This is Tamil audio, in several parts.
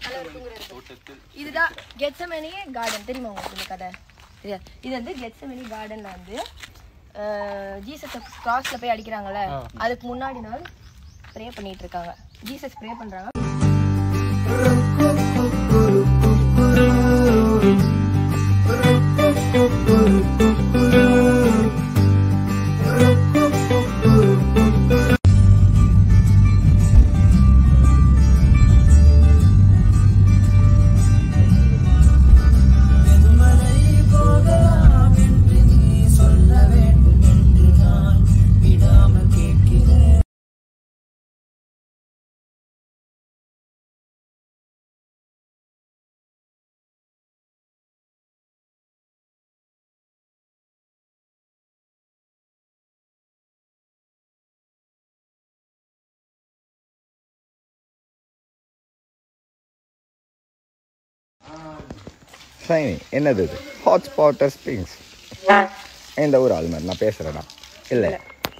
நல்லா இருக்குங்கிற இருக்கு. இதுதான் கெட்சமேனி கார்டன் தெரியுமா உங்களுக்கு இந்த கதை தெரியாது இது வந்து கெட்சமேனி கார்டன்ல வந்து ஜீசஸ் கிராஸ்ல போய் அடிக்கிறாங்கல்ல அதுக்கு முன்னாடி நாள் ப்ரே பண்ணிட்டு இருக்காங்க ஜீசஸ் ப்ரே பண்றாங்க ஷைனி என்னது இது ஹாட் ஸ்பாட்டர் ஸ்ப்ரிங்ஸ் இந்த ஊர் ஆள் மாதிரி நான் பேசுகிறேன்னா இல்லை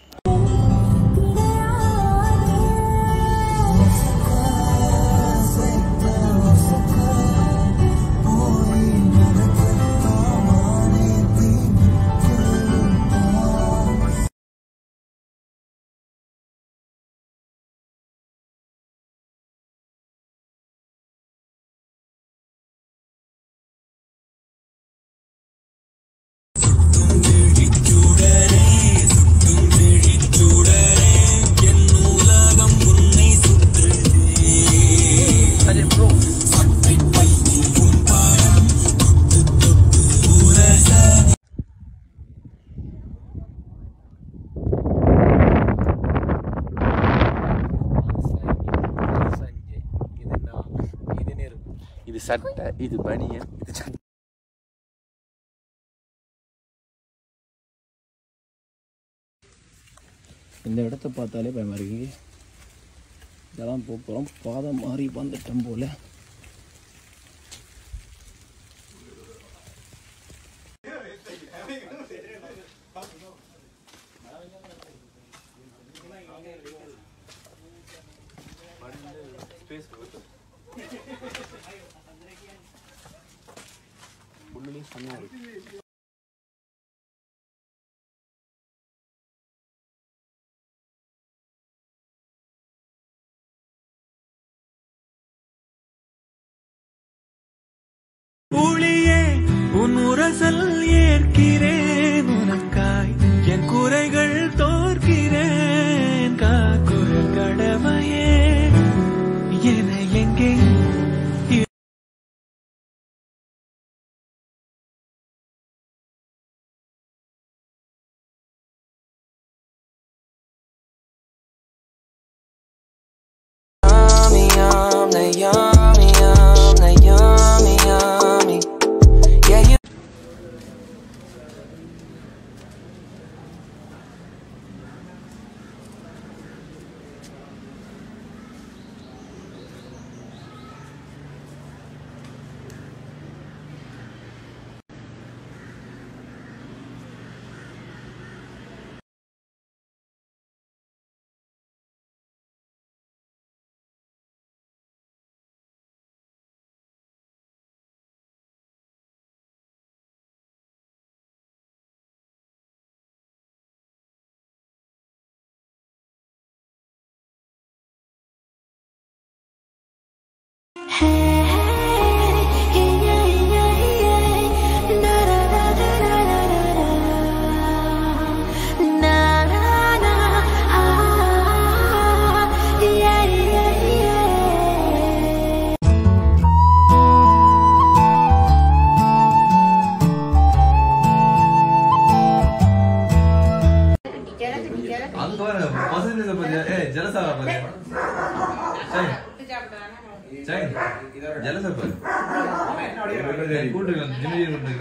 இது சட்டை இது பனியன் இது சட்டை இந்த இடத்த பார்த்தாலே பயமா இருக்கு இதெல்லாம் போக போகிறோம் பாதம் மாறி வந்துட்டோம் போல ஊழியே உன் உரசல் ஏற்கிறேன் உனக்காய் என் குறைகள் தோற்கிறேன் காக்குறு கடமையே என எங்கே Yummy, yum, the yummy, yum, the yummy, yummy. Yeah, you. அங்க பாருங்க பசங்க பாத்தியா ஏ ஜலசாரா பாத்தியா சரி சரி ஜலசா பாரு கூட்டு ஜிமிஜி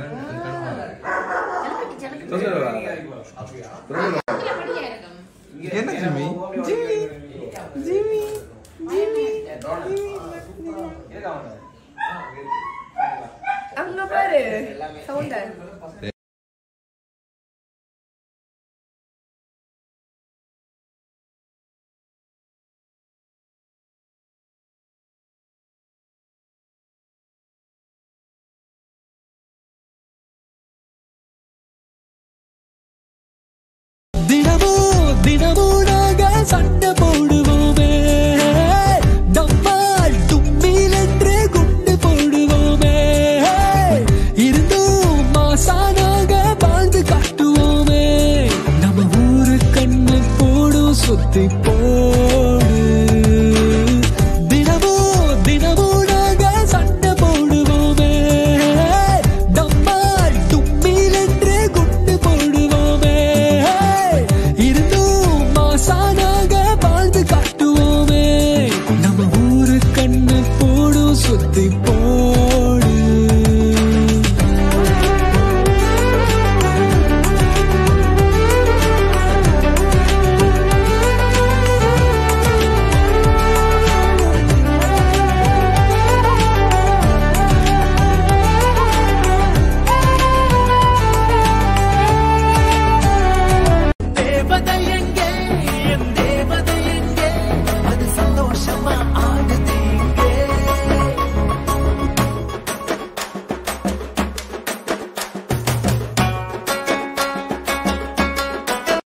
என்ன ஜிமி ஜிமி ஜிமி ஜிமி அங்க பாரு சவுண்ட